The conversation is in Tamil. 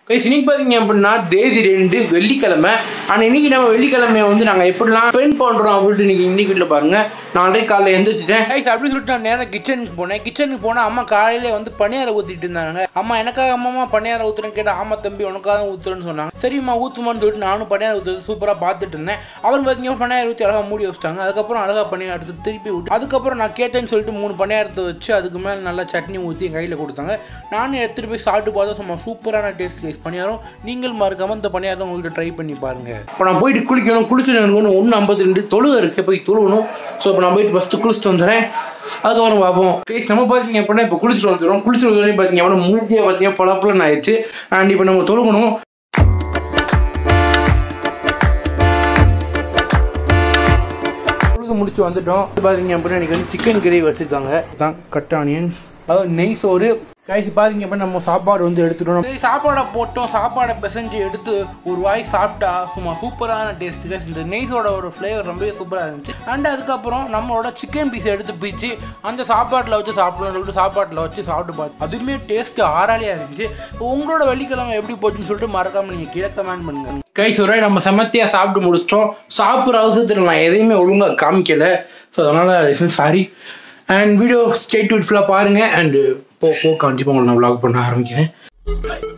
கைஸ் இன்னைக்கு பார்த்தீங்க அப்படின்னா தேதி ரெண்டு வெள்ளிக்கிழமை ஆனால் இன்னைக்கு நம்ம வெள்ளிக்கிழமையை வந்து நாங்கள் எப்படிலாம் ஸ்பெண்ட் பண்ணுறோம் அப்படின்ட்டு இன்னைக்கு இன்னைக்கு வீட்டில் பாருங்க நாளைக்கு காலையில் எந்திரிச்சிட்டேன் கைஸ் அப்படி சொல்லிட்டு நான் நேரம் கிச்சனுக்கு போனேன் கிச்சனுக்கு போனால் அம்மா காலையில வந்து பணியாரம் ஊற்றிட்டு இருந்தாங்க அம்மா எனக்காக அம்மா பணியாரம் ஊற்றுறேன்னு கேட்டால் ஆமா தம்பி உனக்காக தான் ஊற்றுறேன்னு சொன்னாங்க சரிம்மா ஊற்றுமான்னு சொல்லிட்டு நானும் பணியாரம் ஊற்றுறது சூப்பராக பார்த்துட்டு இருந்தேன் அவர் பார்த்தீங்கன்னா பணியாரம் ஊற்றி அழகாக மூடி வச்சிட்டாங்க அதுக்கப்புறம் அழகாக பணியாரம் எடுத்து திருப்பி விட்டு அதுக்கப்புறம் நான் கேட்டேன்னு சொல்லிட்டு மூணு பணியாரத்தை வச்சு அதுக்கு மேலே நல்லா சட்னி ஊற்றி என் கையில் கொடுத்தாங்க நானும் எடுத்துகிட்டு போய் சாப்பிட்டு பார்த்தா சும்மா சூப்பரான டேஸ்ட் கைஸ் பணியாரம் நீங்கள் மறக்காம இந்த பணியாரம் உங்கள்கிட்ட ட்ரை பண்ணி பாருங்க இப்போ நான் போயிட்டு குளிக்கணும் குளிச்சுட்டு எனக்கு ஒன்று ஒன்று ஐம்பத்தி ரெண்டு தொழுக இருக்கு போய் தொழுகணும் ஸோ இப்போ நான் போயிட்டு ஃபஸ்ட்டு குளிச்சுட்டு வந்துடுறேன் அதுக்கப்புறம் பார்ப்போம் கைஸ் நம்ம பார்த்தீங்க அப்படின்னா இப்போ குளிச்சுட்டு வந்துடுறோம் குளிச்சுட்டு வந்து பார்த்தீங்க அப்படின்னா மூஞ்சியை பார்த்தீங்கன்னா பழப்பலன்னு ஆயிடுச்சு அண்ட் இப்போ நம்ம தொழுகணும் தொழுகு முடிச்சு வந்துட்டோம் பார்த்தீங்க அப்படின்னா இன்னைக்கு வந்து சிக்கன் கிரேவி வச்சிருக்காங்க தான் கட் ஆனியன் அதாவது நெய் சோறு கைஸ் பார்த்தீங்க அப்படின்னா நம்ம சாப்பாடு வந்து எடுத்துட்டோம் சரி சாப்பாடை போட்டோம் சாப்பாடை பிசைஞ்சு எடுத்து ஒரு வாய் சாப்பிட்டா சும்மா சூப்பரான டேஸ்ட் கைஸ் இந்த நெய்ஸோட ஒரு ஃப்ளேவர் ரொம்பவே சூப்பராக இருந்துச்சு அண்ட் அதுக்கப்புறம் நம்மளோட சிக்கன் பீஸ் எடுத்து பிச்சு அந்த சாப்பாட்டில் வச்சு சாப்பிடணும்னு சொல்லிட்டு சாப்பாட்டில் வச்சு சாப்பிட்டு பார்த்து அதுவுமே டேஸ்ட் ஆறாலியாக இருந்துச்சு உங்களோட வெள்ளிக்கிழமை எப்படி போச்சுன்னு சொல்லிட்டு மறக்காம நீங்கள் கீழே கமெண்ட் பண்ணுங்க கைஸ் ஒரே நம்ம செமத்தியாக சாப்பிட்டு முடிச்சிட்டோம் சாப்பிட்ற அவசரத்தில் நான் எதையுமே ஒழுங்காக காமிக்கலை ஸோ அதனால் சாரி அண்ட் வீடியோ ஸ்டேட் ஃபுல்லாக பாருங்கள் அண்டு போ போ கண்டிப்பாக உங்களை நான் vlog பண்ண ஆரம்பிக்கிறேன்